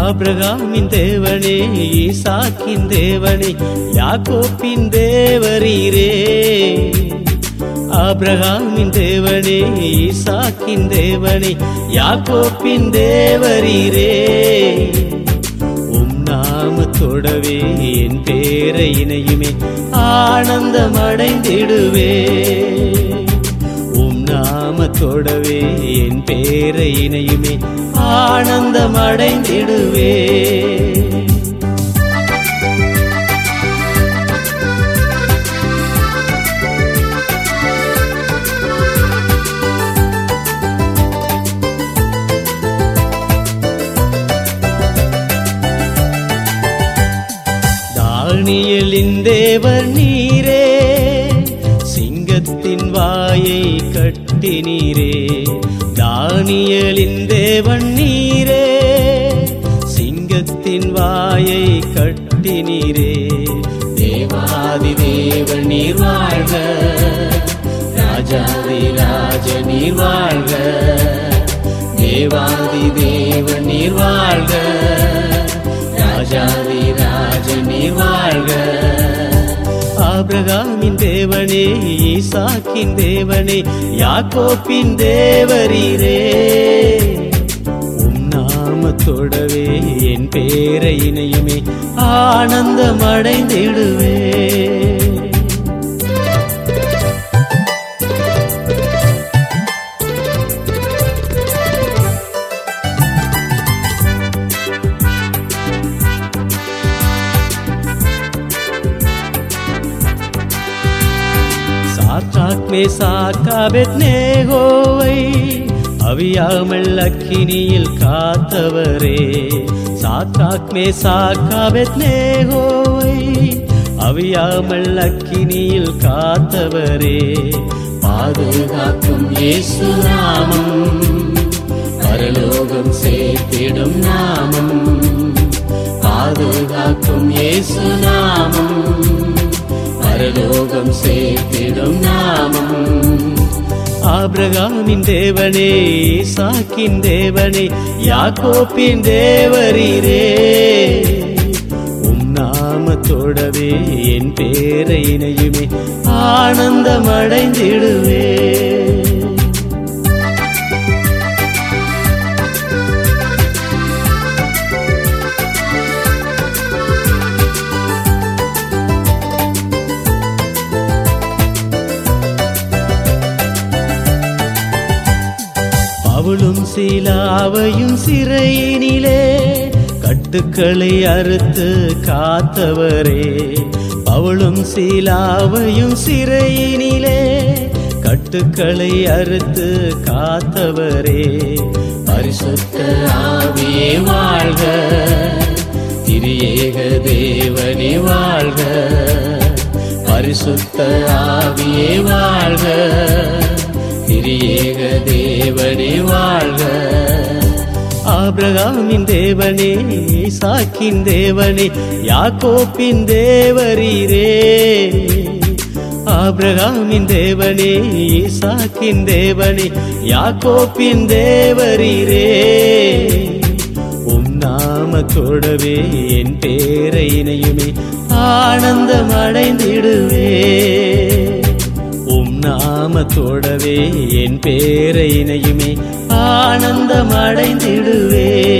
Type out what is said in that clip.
ஆபிரகாமின் தேவனே ஈசாக்கின் தேவனே யாக்கோப்பின் தேவரீரே ஆபிரகாமின் தேவனே ஈசாக்கின் தேவனே யாக்கோப்பின் தேவரீரே உம் நாமத்தோடவே என் பேரை இணையுமே ஆனந்தம் அடைந்திடுவே உம் நாமத்தோடவே என் பேரை இணையுமே ஆனந்தம் அடைந்திடுவே தானியலின் தேவர் நீரே சிங்கத்தின் வாயை கட்டினீரே தானியலின் தேவன் நீரே சிங்கத்தின் வாயை கட்டினீரே தேவாதி தேவன் நீர் வாழ்க ராஜாதி ராஜ நீர் வாழ்க தேவாதி தேவன் நீர் வாழ்க ராஜாதி ராஜ நீர் வாழ்க ஆபிரகாமின் தேவனே ஈசாக்கின் தேவனே யாக்கோப்பின் தேவரீரே உம் நாமத்தோடவே என் பேரை இணையுமே ஆனந்தம் அடைந்திடுவே சாத்ராக் மேசாக்காபெத் நேகோவை அவியாமல் அக்கினியில் காத்தவரே சாத்ராக் மேசாக்காபெத் நேகோவை அவியாமல் அக்கினியில் காத்தவரே பாதுகாக்கும் இயேசு நாமம் பரலோகம் சேர்த்திடும் நாமம் பாதுகாக்கும் இயேசு நாமம் பரலோகம் சேர்த்திடும் நாமம் ஆபிரகாமின் தேவனே ஈசாக்கின் தேவனே யாக்கோப்பின் தேவரீரே உம் நாமத்தோடவே என் பேரை இணையுமே ஆனந்தம் அடைந்திடுவே பவுலும் சீலாவையும் சிறையினிலே கட்டுக்களை அறுத்து காத்தவரே பவுலும் சீலாவையும் சிறையினிலே கட்டுக்களை அறுத்து காத்தவரே பரிசுத்த ஆவியே வாழ்க திரியேக தேவனே வாழ்க பரிசுத்த ஆவியே வாழ்க திரியேக தேவனே வாழ்க ஆபிரகாமின் தேவனே ஈசாக்கின் தேவனே யாக்கோப்பின் தேவரீரே ஆபிரகாமின் தேவனே ஈசாக்கின் தேவனே யாக்கோப்பின் தேவரீரே உம் நாமத்தோடவே என் பேரை இணையுமே ஆனந்தம் அடைந்திடுவே உம் நாமத்தோடவே என் பேரை இணையுமே ஆனந்தம் அடைந்திடுவே